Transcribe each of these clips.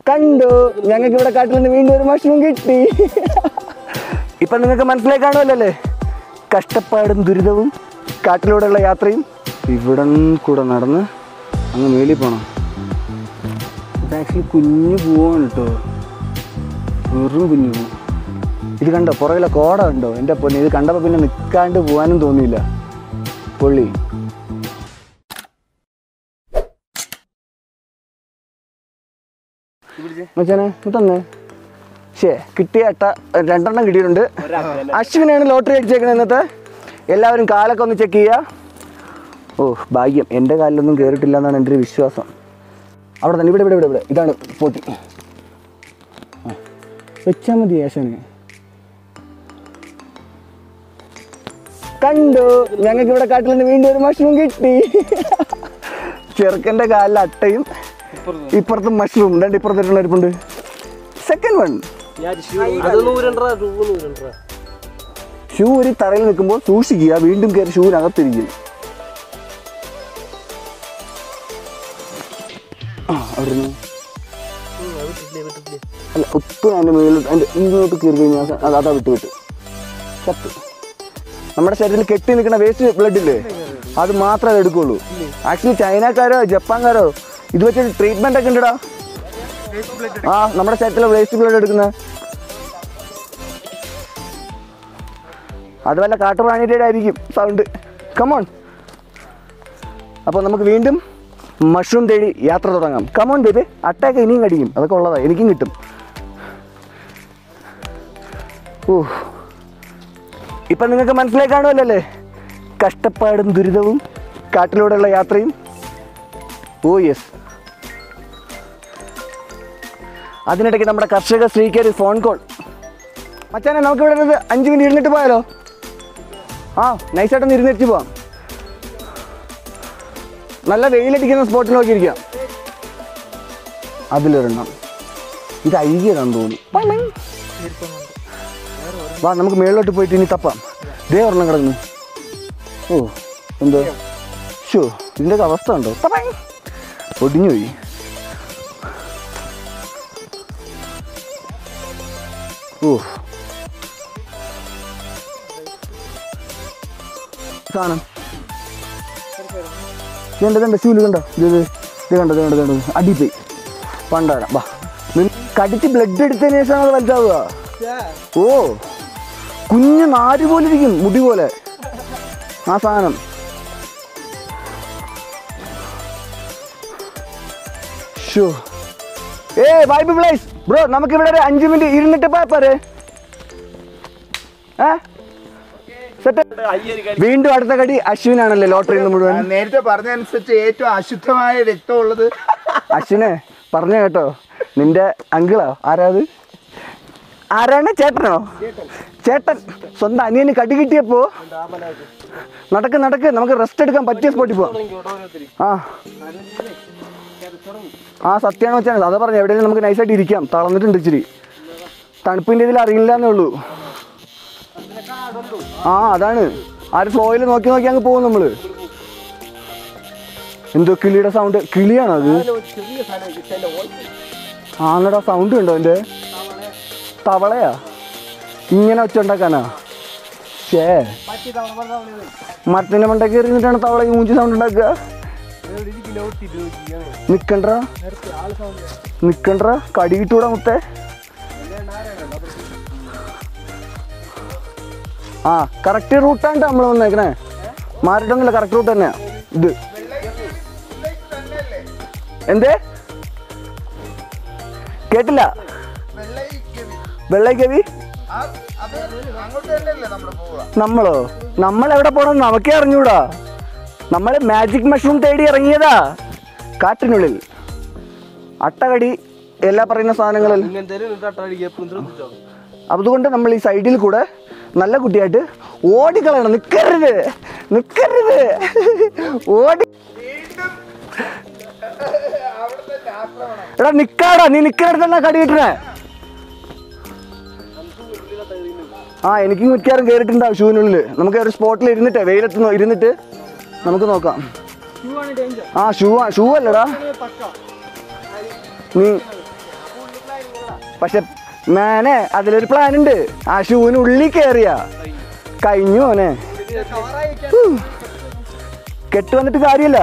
കണ്ടു ഞങ്ങൾക്ക് ഇവിടെ കാട്ടിൽ നിന്ന് വീണ്ടും ഒരു മഷ്റൂം കിട്ടി ഇപ്പൊ നിങ്ങൾക്ക് മനസ്സിലായി കാണുമല്ലേ കഷ്ടപ്പാടും ദുരിതവും കാട്ടിലൂടെയുള്ള യാത്രയും ഇവിടെ കൂടെ നടന്ന് അങ്ങ് മേളിൽ പോണം ഇത് ആക്ച്വലി കുഞ്ഞു പൂവാണ് കേട്ടോ വെറും കുഞ്ഞു പൂ ഇത് കണ്ടോ പുറകിലെ കോട ഉണ്ടോ എൻ്റെ പൊന്നെ ഇത് കണ്ടപ്പോൾ പിന്നെ നിൽക്കാണ്ട് പോകാനും തോന്നിയില്ല പൊള്ളി മച്ചാനെ ഇത് തന്നെ ശേ കിട്ടിയ എട്ട രണ്ടെണ്ണം കിട്ടിയിട്ടുണ്ട് അശ്വിനാണ് ലോട്ടറി അടിച്ചേക്കണത് ഇന്നത്തെ എല്ലാവരും കാലൊക്കെ ഒന്ന് ചെക്ക് ചെയ്യുക ഓ ഭാഗ്യം എൻ്റെ കാലിലൊന്നും കയറിയിട്ടില്ല എന്നാണ് എൻ്റെ ഒരു വിശ്വാസം അവിടെ തന്നെ ഇവിടെ ഇവിടെ ഇവിടെ ഇവിടെ ഇതാണ് പോട്ടി ആ വെച്ചാൽ മതി യേശന് കണ്ടു ഞങ്ങൾക്ക് ഇവിടെ കാട്ടിൽ നിന്ന് വീണ്ടും ഒരു മഷ്റൂം കിട്ടി ചെറുക്കൻ്റെ കാലിൽ അട്ടയും ഇപ്പുറത്ത് മഷ്റൂം രണ്ട് ഇപ്പുറത്ത് ഇരിപ്പുണ്ട് സെക്കൻഡ് വൺ അത് നൂരണ്ടാ രൂപ നൂരണ്ടാ ഷൂ ഒരു തറയിൽ നിൽക്കുമ്പോൾ സൂക്ഷിക്കുക വീണ്ടും കയറി ഷൂവിനകത്തിരിക്കും ആ അവിടുന്ന് വിട്ടിട്ടില്ലേ വിട്ടിട്ടില്ലേ അല്ല ഒട്ടും അതിൻ്റെ മുകളിലോട്ട് അതിൻ്റെ ഇങ്ങോട്ട് കയറി കഴിഞ്ഞാൽ അത് അതാ വിട്ട് വിട്ട് ചത്ത് നമ്മുടെ ശരീരത്തിൽ കെട്ടി നിൽക്കുന്ന വേസ്റ്റ് ബ്ലഡ് ഇല്ലേ അത് മാത്രമേ അത് എടുക്കുള്ളൂ ആക്ച്വലി ചൈനക്കാരോ ജപ്പാൻകാരോ ഇത് വെച്ച് ട്രീറ്റ്മെന്റ് ഒക്കെ ഉണ്ടടാ ആ നമ്മുടെ ശരീരത്തിലെ വേസ്റ്റ് ബ്ലഡ് എടുക്കുന്ന അത് വല്ല കാട്ടുപ്രാണിയുടെ ആയിരിക്കും സൗണ്ട് കമോൺ അപ്പോൾ നമുക്ക് വീണ്ടും മഷ്റൂം തേടി യാത്ര തുടങ്ങാം കമോൺ ബേബി അട്ടയൊക്കെ ഇനിയും കടിക്കും അതൊക്കെ ഉള്ളതാ എനിക്കും കിട്ടും ഓ ഇപ്പം നിങ്ങൾക്ക് മനസ്സിലായി കാണുമല്ലേ കഷ്ടപ്പാടും ദുരിതവും കാട്ടിലൂടെയുള്ള യാത്രയും ഓ യെസ് അതിനിടയ്ക്ക് നമ്മുടെ കർഷക സ്ത്രീക്ക് ഒരു ഫോൺ കോൾ മച്ചാനെ നമുക്ക് ഇവിടെ ഇരുന്ന് അഞ്ച് മിനിറ്റ് ഇരുന്നിട്ട് പോയാലോ ആ നൈസായിട്ടൊന്ന് ഇരുന്നിട്ട് പോവാം നല്ല വെയിലടിക്കുന്ന സ്പോട്ടിൽ നോക്കിയിരിക്കാം അതിലൊരെണ്ണം ഇത് അഴുകിയതാന്ന് തോന്നുന്നു ബൈ ബൈ. വാ നമുക്ക് മേളിലോട്ട് പോയിട്ട് ഇനി തപ്പാം ദേ ഒരെണ്ണം കിടക്കുന്നു ഓ എന്തോ ഷോ ഇതിൻ്റെയൊക്കെ അവസ്ഥ ഉണ്ടോ ബൈ. ഒടിഞ്ഞുപോയി ഓ സാധനം ഇതുണ്ട് ഇതുണ്ട് ഷൂല് കണ്ടോ ഇത് ഇത് ഇത് കണ്ടോ ഇത് കണ്ടോ ഇത് കണ്ടോ അടിപ്പോയി പണ്ടാരാം വാ നിൻ കടിച്ച് ബ്ലഡ് എടുത്തതിന് ശേഷമാണ് അത് വലുതാവുക ഓ കുഞ്ഞു നാര് പോലെ ഇരിക്കും മുടി പോലെ ആ സാധനം ഷോ ഏ ബൈ പ്ലേസ് ബ്രോ നമുക്ക് ഇവിടെ ഒരു അഞ്ച് മിനിറ്റ് ഇരുന്നിട്ട് പോയപ്പോരെ ഏ സെറ്റ് വീണ്ടും അടുത്ത കടി അശ്വിനാണല്ലേ ലോട്ടറി മുഴുവൻ നേരത്തെ പറഞ്ഞതനുസരിച്ച് ഏറ്റവും അശുദ്ധമായ രക്തമുള്ളത് അശ്വിനെ പറഞ്ഞ കേട്ടോ നിന്റെ അങ്കിളോ ആരാത് ആരാണ് ചേട്ടനോ ചേട്ടൻ സ്വന്തം അനിയന് കടി കിട്ടിയപ്പോ നടക്ക് നടക്ക് നമുക്ക് റെസ്റ്റ് എടുക്കാൻ പറ്റിയ സ്പോട്ടിൽ പോവാം ആ ആ സത്യമാണ് വെച്ചാൽ അതാ പറഞ്ഞു എവിടെയെങ്കിലും നമുക്ക് നൈസായിട്ട് ഇരിക്കാം തളർന്നിട്ടുണ്ട് ഇച്ചിരി തണുപ്പിൻ്റെ ഇതിൽ അറിയില്ല എന്നേ ഉള്ളൂ ആ അതാണ് ആ ഒരു ഫ്ലോയിൽ നോക്കി നോക്കി അങ്ങ് പോകും നമ്മള് എന്തോ കിളിയുടെ സൗണ്ട് കിളിയാണോ അത് ആ എന്നടാ സൗണ്ട് ഉണ്ടോ എൻ്റെ തവളയാ ഇങ്ങനെ ഒച്ച ഉണ്ടാക്കാനാ ഷേ മരത്തിന്റെ മണ്ട കയറി നിന്നിട്ടാണ് തവള ഈ മൂഞ്ചി സൗണ്ട് ഉണ്ടാക്കുക നിക്കണ്ട നിക്കണ്ട കടി കിട്ടൂടാ മുത്തേ ആ കറക്റ്റ് റൂട്ടാണ് നമ്മൾ വന്നേക്കണേ മാറിയിട്ടൊന്നുമില്ല കറക്റ്റ് റൂട്ട് തന്നെയാ ഇത് എന്തേ കേട്ടില്ല വെള്ളൈക്കവി അങ്ങോട്ട് തന്നെയല്ലേ നമ്മുടെ പോവുക നമ്മളോ നമ്മൾ എവിടെ പോണം നമുക്കേ അറിഞ്ഞൂടാ നമ്മൾ മാജിക് മഷ്റൂം തേടി ഇറങ്ങിയതാ കാട്ടിനുള്ളിൽ അട്ടകടി എല്ലാ പറയുന്ന സാധനങ്ങളിൽ ഇങ്ങനത്തെ തട്ടടിക്കുക എപ്പോഴും ശ്രദ്ധിച്ചോ അതുകൊണ്ട് നമ്മൾ ഈ സൈഡിൽ കൂടെ നല്ല കുട്ടിയായിട്ട് ഓടിക്കളയണം നിക്കരുത് നിക്കരുത് ഓടി എടാ നിക്കാടാ നീ നിക്കടുത്തല്ല കടി കിട്ടണേ ആ എനിക്കും മിക്കവാറും കയറിയിട്ടുണ്ടാവും ഷൂവിനുള്ളിൽ നമുക്ക് ഒരു സ്പോട്ടിൽ ഇരുന്നിട്ടേ വെയിലത്ത് നോ- ഇരുന്നിട്ട് നമുക്ക് നോക്കാം ആ ഷൂ ഷൂ അല്ലടാ നീ പക്ഷെ മേനെ അതിലൊരു പ്ലാൻ ഉണ്ട് ആ ഷൂവിന് ഉള്ളിൽ കയറിയ കഴിഞ്ഞു മോനെ ഉം. കെട്ട് വന്നിട്ട് കാര്യമില്ല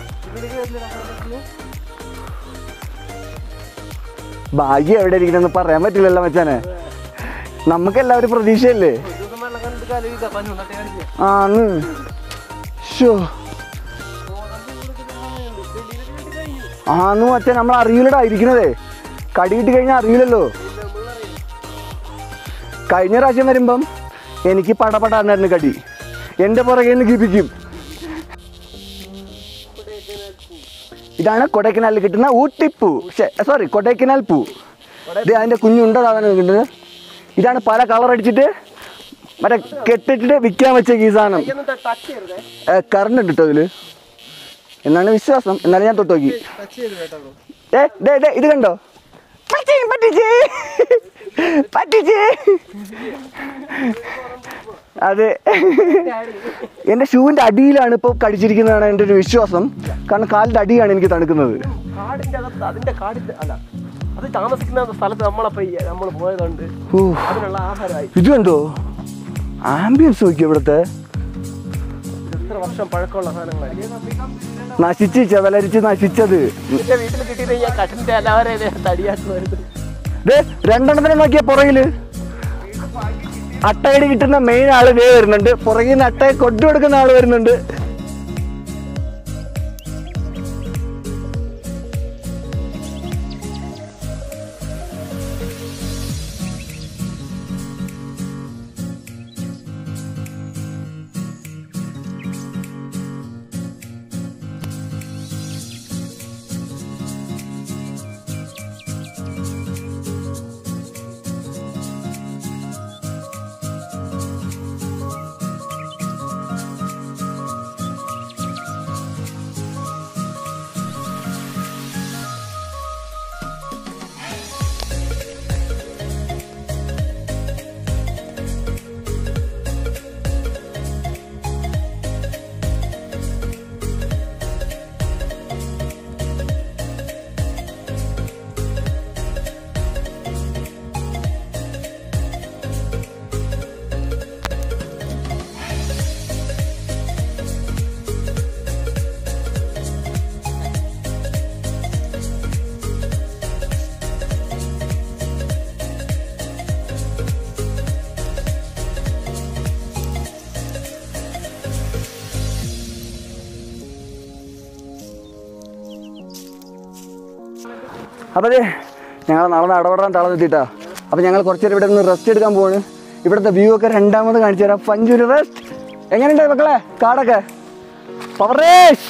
ഭാഗ്യം എവിടെ ഇരിക്കണമെന്ന് പറയാൻ പറ്റില്ലല്ലോ മച്ചാനെ നമുക്ക് എല്ലാവരും പ്രതീക്ഷയല്ലേ ദിവസം വെള്ളം കണ്ടിട്ട് കാലില്ല പഞ്ഞു നട്ടേ കാണില്ല ആന്ന് ഷോ ആന്ന് മച്ചാൻ നമ്മൾ അറിയില്ലടാ ഇരിക്കണതേ കടി കിട്ടി കഴിഞ്ഞാൽ അറിയില്ലല്ലോ കഴിഞ്ഞ പ്രാവശ്യം വരുമ്പം എനിക്ക് പടപടാന്നായിരുന്നു കടി എൻ്റെ പുറകെ നിന്ന് കിപ്പിക്കും ഇതാണ് കൊടൈക്കനാലിൽ കിട്ടുന്ന ഊട്ടിപ്പൂ സോറി കൊടൈക്കനാൽ പൂ ഇത് അതിൻ്റെ കുഞ്ഞുണ്ടതാണ് കിട്ടുന്നത് ഇതാണ് പല കളർ അടിച്ചിട്ട് മറ്റേ കെട്ടിട്ടിട്ട് വിൽക്കാൻ വെച്ച ഈ സാധനം ടച്ച് ചെയ്തേ കറണ്ട് ഉണ്ട് കേട്ടോ ഇതില് എന്നാണ് വിശ്വാസം എന്നാലും ഞാൻ തൊട്ട് നോക്കി ടച്ച് ചെയ്ത് കേട്ടോ ഏ ദേ ദേ ഇത് കണ്ടോ പറ്റി, പറ്റിച്ചേ പറ്റിച്ചേ അതെ എൻ്റെ ഷൂവിൻ്റെ അടിയിലാണ് ഇപ്പോൾ കടിച്ചിരിക്കുന്നതാണ് എൻ്റെ ഒരു വിശ്വാസം കാരണം കാലിൻ്റെ അടിയാണ് എനിക്ക് തണുക്കുന്നത് കാടിന്റെ അകത്ത് അതിന്റെ കാടിന്റെ അല്ല അത് താമസിക്കുന്ന സ്ഥലത്ത് നമ്മളപ്പോ നമ്മൾ പോയതുകൊണ്ട് ഊ, അതിനുള്ള ആഹാരമായി ഇത് കണ്ടോ ആംബിയൻസ് നോക്കി ഇവിടുത്തെ എത്ര വർഷം പഴക്കമുള്ള സാധനങ്ങളായിരിക്കും നശിച്ച് ചെവലരിച്ച് നശിച്ചത് എന്റെ വീട്ടിൽ കിട്ടിയിട്ട് ഞാൻ കട്ടിന്റെ എല്ലാവരെയും തടിയാക്കുമായിരുന്നു ദേ രണ്ടെണ്ണത്തിനെ നോക്കിയ പുറകില് അട്ടയടി കിട്ടുന്ന മെയിൻ ആള് ദേ വരുന്നുണ്ട് പുറകിൽ നിന്ന് അട്ടയെ കൊണ്ടു കൊടുക്കുന്ന ആള് വരുന്നുണ്ട് അപ്പൊ അതെ ഞങ്ങൾ നാളെ നടപടാൻ തളർന്നെത്തിട്ടാ അപ്പൊ ഞങ്ങൾ കുറച്ചു നേരം ഇവിടെ നിന്ന് റെസ്റ്റ് എടുക്കാൻ പോവാണ് ഇവിടുത്തെ വ്യൂ ഒക്കെ രണ്ടാമത് കാണിച്ചു തരാം പഞ്ചൂര് റെസ്റ്റ് എങ്ങനെയുണ്ട് മക്കളെ കാടൊക്കെ പവറേഷ്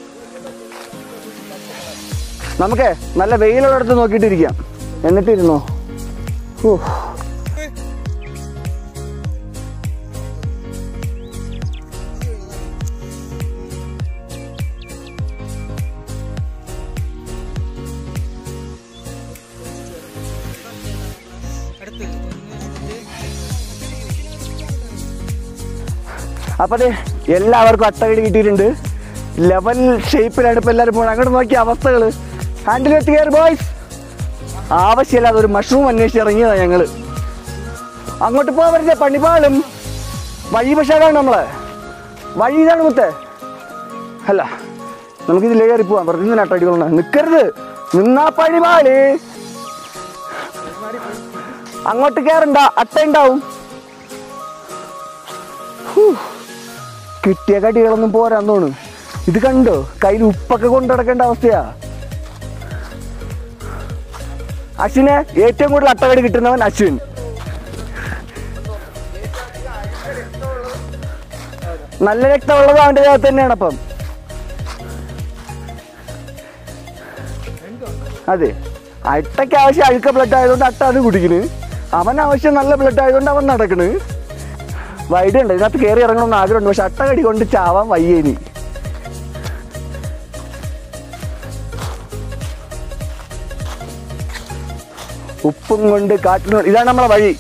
നമുക്ക് നല്ല വെയിലുള്ളിടത്ത് നോക്കിയിട്ടിരിക്കാം എന്നിട്ടിരുന്നോ ഹൂ. അപ്പൊ അതെ എല്ലാവർക്കും അട്ടകടി കിട്ടിയിട്ടുണ്ട് ലെവൽ ഷേപ്പിലാണ് ഇപ്പൊ എല്ലാവരും പോകുന്നത് അങ്ങോട്ട് നോക്കിയ അവസ്ഥകൾ ഹാൻഡിൽ വെച്ച് കയറി ബോയ്സ് ആവശ്യമില്ലാതെ ഒരു മഷ്റൂം അന്വേഷിച്ച് ഇറങ്ങിയതാ ഞങ്ങള് അങ്ങോട്ട് പോകാൻ പറ്റില്ല പണിപാളും വഴി പക്ഷേ അതാണ് നമ്മളെ വഴി ഇതാണ് മുത്തേ അല്ല നമുക്കിതിലേ കയറി പോവാം വെറുതെ നിന്ന് അട്ടടികളാണ് നിൽക്കരുത് നിന്നാ പണിപാള് അങ്ങോട്ട് കയറണ്ട അട്ട ഉണ്ടാവും ഹൂ. കിട്ടിയ കടികളൊന്നും പോരാന്ന് തോന്നുന്നു ഇത് കണ്ടോ കയ്യിൽ ഉപ്പൊക്കെ കൊണ്ടു നടക്കേണ്ട അവസ്ഥയാ അശ്വിനെ ഏറ്റവും കൂടുതൽ അട്ടകടി കിട്ടുന്നവൻ അശ്വിൻ നല്ല രക്തമുള്ളത് അവന്റെ ദേഹത്ത് തന്നെയാണ് അപ്പം അതെ അട്ടയ്ക്ക് ആവശ്യം അഴുക്ക ബ്ലഡ് ആയതുകൊണ്ട് അട്ട അത് കുടിക്കണ് അവൻ ആവശ്യം നല്ല ബ്ലഡ് ആയതുകൊണ്ട് അവൻ നടക്കണ് വൈഡ് ഉണ്ട് ഇതിനകത്ത് കയറി ഇറങ്ങണമെന്ന് ആഗ്രഹമുണ്ട് പക്ഷെ അട്ട കടി കൊണ്ട് ചാവാൻ വയ്യേനി ഉപ്പും കൊണ്ട് കാട്ടിന് ഇതാണ് നമ്മളെ വഴി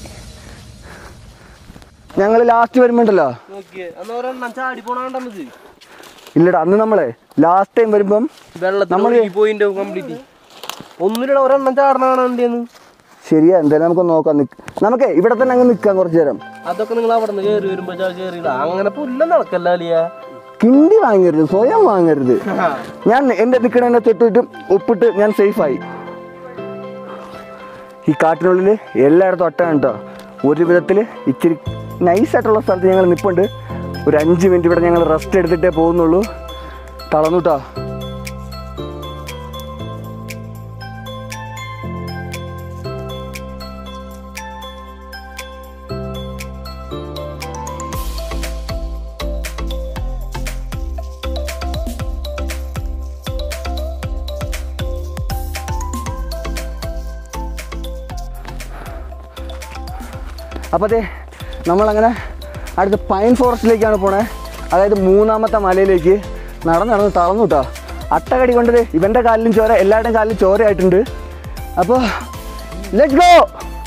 ഞങ്ങൾ ലാസ്റ്റ് വരുമ്പോണ്ടല്ലോ നോക്കിയേ അന്ന് ഒരെണ്ണം ചാടി പോണാണ്ടത് ഇല്ലടാ അന്ന് നമ്മളെ ലാസ്റ്റ് ടൈം വരുമ്പം വെള്ളത്തിൽ നമ്മള് പോയിന്റ് കംപ്ലീറ്റ് ഒന്നിലൂടെ ഒരെണ്ണം ചാടണ കാണാണ്ടെന്ന് ശരിയാ എന്തായാലും നമുക്ക് നോക്കാം നിക്ക് നമുക്ക് ഇവിടെ തന്നെ അങ്ങ് നിൽക്കാം കുറച്ചു നേരം അതൊക്കെ നിങ്ങൾ അവിടെ നിന്ന് കയറി വരുമ്പോ കയറിയിട അങ്ങനെ പുല്ല നടക്കല്ല അലിയ കിണ്ടി വാങ്ങരുത് സ്വയം വാങ്ങരുത് ഞാൻ എൻ്റെ നിൽക്കണതിനെ തൊട്ടിട്ട് ഒപ്പിട്ട് ഞാൻ സേഫായി ഈ കാട്ടിനുള്ളിൽ എല്ലായിടത്തും ഒട്ടാണ് കേട്ടോ ഒരു വിധത്തിൽ ഇച്ചിരി നൈസായിട്ടുള്ള സ്ഥലത്ത് ഞങ്ങൾ നിൽപ്പുണ്ട് ഒരു അഞ്ച് മിനിറ്റ് ഇവിടെ ഞങ്ങൾ റെസ്റ്റ് എടുത്തിട്ടേ പോകുന്നുള്ളൂ തളർന്നു കേട്ടോ അപ്പോൾ അതെ നമ്മളങ്ങനെ അടുത്ത പൈൻ ഫോറസ്റ്റിലേക്കാണ് പോണേ അതായത് മൂന്നാമത്തെ മലയിലേക്ക് നടന്ന് നടന്ന് തളർന്നു കേട്ടോ അട്ടകടി കൊണ്ടത് ഇവൻ്റെ കാലിലും ചോര എല്ലാവരുടെയും കാലിലും ചോരയായിട്ടുണ്ട് അപ്പോൾ ലെറ്റ്സ് ഗോ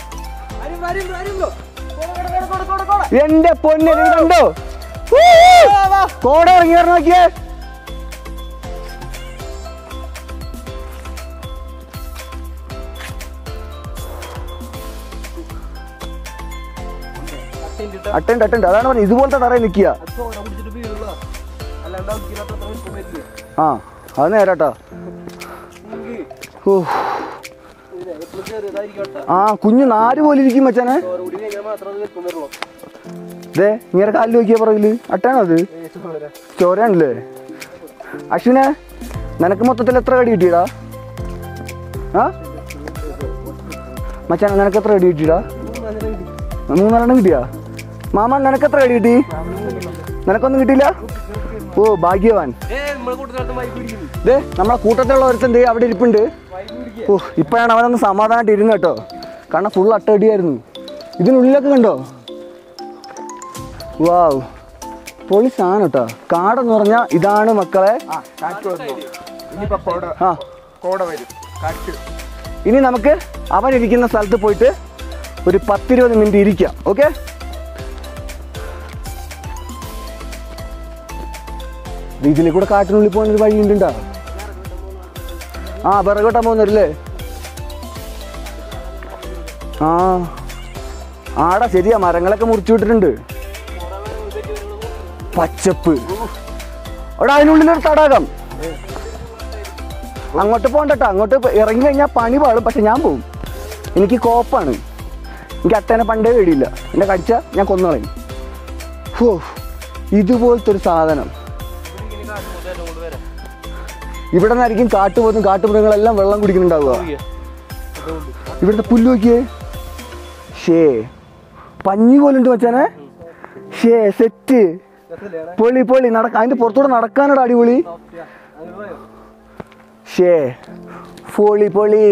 എൻ്റെ പൊന്നെ നിങ്ങൾ കണ്ടോ കോട ഇറങ്ങി വരണം നോക്കിയേ അട്ടുണ്ട് അട്ടുണ്ട് അതാണ് പറഞ്ഞത് ഇതുപോലത്തെ തറയിൽ നിൽക്കുക കുടിച്ചിട്ട് വീഴുള്ള അല്ലാണ്ട് അവിടേക്കില്ലാത്ത അത്ര വലിപ്പം വരില്ല ആ അത് നേരാട്ടോ ഓ ഇതിനെ എപ്പോഴും കയറിയതായിരിക്കും കേട്ടോ ആ കുഞ്ഞു നാര് പോലെ ഇരിക്കും മച്ചാനെ ചോര കൂടി കഴിഞ്ഞാൽ മാത്രം അത് വലിപ്പം വരുള്ളൂ ദേ ഇങ്ങനെ കാലിൽ നോക്കിയ പറയില് അട്ടാണോ അത് ഏ, ചോര ചോരയാണല്ലേ അശ്വിനെ നിനക്ക് മൊത്തത്തിൽ എത്ര കടി കിട്ടിയടാ ആ മച്ചാനെ നിനക്ക് എത്ര കടി കിട്ടിയടാ മൂന്നെണ്ണം കിട്ടിയാ മാമ നിനക്ക് എത്ര കടി കിട്ടി നിനക്കൊന്നും കിട്ടിയില്ല ഓ ഭാഗ്യവാൻ ഏ നമ്മളെ കൂട്ടത്തിനകത്ത് മൈക്ക് പിടിക്കുന്നു ദേ നമ്മളെ കൂട്ടത്തിലുള്ള ഒരുത്തൻ ദേ അവിടെ ഇരിപ്പുണ്ട് മൈക്ക് പിടിക്കുക ഓ ഇപ്പോഴാണ് അവനൊന്ന് സമാധാനമായിട്ട് ഇരുന്ന് കേട്ടോ കാരണം ഫുൾ അട്ടടിയായിരുന്നു ഇതിനുള്ളിലൊക്കെ കണ്ടോ വാവ് പൊളി സാധനം കേട്ടോ കാടെന്ന് പറഞ്ഞാൽ ഇതാണ് മക്കളെ ആ കാറ്റ് വന്നു ഇനിയിപ്പോ കോട ആ കോട വരും കാറ്റ് ഇനി നമുക്ക് അവൻ ഇരിക്കുന്ന സ്ഥലത്ത് പോയിട്ട് ഒരു പത്തിരുപത് മിനിറ്റ് ഇരിക്കാം ഓക്കെ ഇതിൽ കൂടെ കാട്ടിനുള്ളിൽ പോകുന്ന ഒരു വഴി ഉണ്ടുണ്ടോ ആ വിറകോട്ടാൻ പോകുന്നവരല്ലേ ആ ആടാ ശരിയാ മരങ്ങളൊക്കെ മുറിച്ചു വിട്ടിട്ടുണ്ട് പച്ചപ്പ് അവിടെ അതിനുള്ളിലൊരു തടാകം അങ്ങോട്ട് പോകണ്ടട്ടോ അങ്ങോട്ട് ഇപ്പൊ ഇറങ്ങി കഴിഞ്ഞാൽ പണി പാടും പക്ഷെ ഞാൻ പോകും എനിക്ക് കോപ്പാണ് എനിക്ക് അട്ടേനെ പണ്ടേ പേടിയില്ല എന്നെ കടിച്ച ഞാൻ കൊന്നുകളയും ഹോ ഇതുപോലത്തെ ഒരു സാധനം ഇവിടെ നിന്നായിരിക്കും കാട്ടുപോത്തും കാട്ടുമൃഗങ്ങളെല്ലാം വെള്ളം കുടിക്കുന്നുണ്ടാവുക ഇവിടുത്തെ പുല്ല് നോക്കിയേ ഷേ പഞ്ഞി പോലുണ്ട് മച്ചാനെ ഷേ സെറ്റ് പൊളി പൊളി നടക്ക അതിന്റെ പുറത്തൂടെ നടക്കാനോട് അടിപൊളി ഷേ പൊളി പൊളി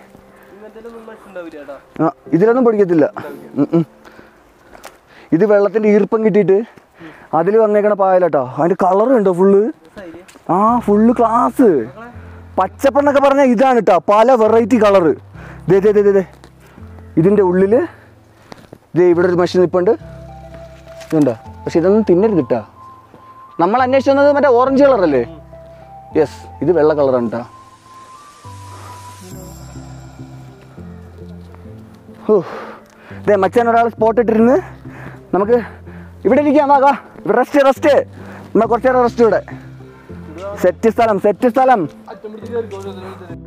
ആ ഇതിലൊന്നും പൊടിക്കത്തില്ല ഉം ഉം. ഇത് വെള്ളത്തിന്റെ ഈർപ്പം കിട്ടിയിട്ട് അതിൽ വന്നേക്കണ പായലട്ടോ അതിന്റെ കളർ ഉണ്ടോ ഫുള്ള് ആ ഫുള്ള് ക്ലാസ് പച്ചപ്പെന്നൊക്കെ പറഞ്ഞാൽ ഇതാണ് കേട്ടോ പല വെറൈറ്റി കളറ് ദേ ദേ ദേ ദേ, ദേ ഇതിൻ്റെ ഉള്ളിൽ ദേ ഇവിടെ ഒരു മെഷീൻ നിൽപ്പുണ്ട് ഇതുണ്ടോ പക്ഷെ ഇതൊന്നും തിന്നരുത് കേട്ടോ നമ്മൾ അന്വേഷിച്ചു വന്നത് മറ്റേ ഓറഞ്ച് കളറല്ലേ യെസ് ഇത് വെള്ള കളറാണ് കേട്ടോ ഹോ ദേ മച്ചാൻ ഒരാൾ സ്പോട്ട് ഇട്ടിരുന്ന് നമുക്ക് ഇവിടെ ഇരിക്കാം വാ വാ ഇവിടെ റെസ്റ്റ് റെസ്റ്റ് നമ്മൾ കുറച്ച് നേരം റെസ്റ്റ് ഇവിടെ സെറ്റ് സ്ഥലം സെറ്റ് സ്ഥലം അച്ഛൻ പിടിച്ച് കയറി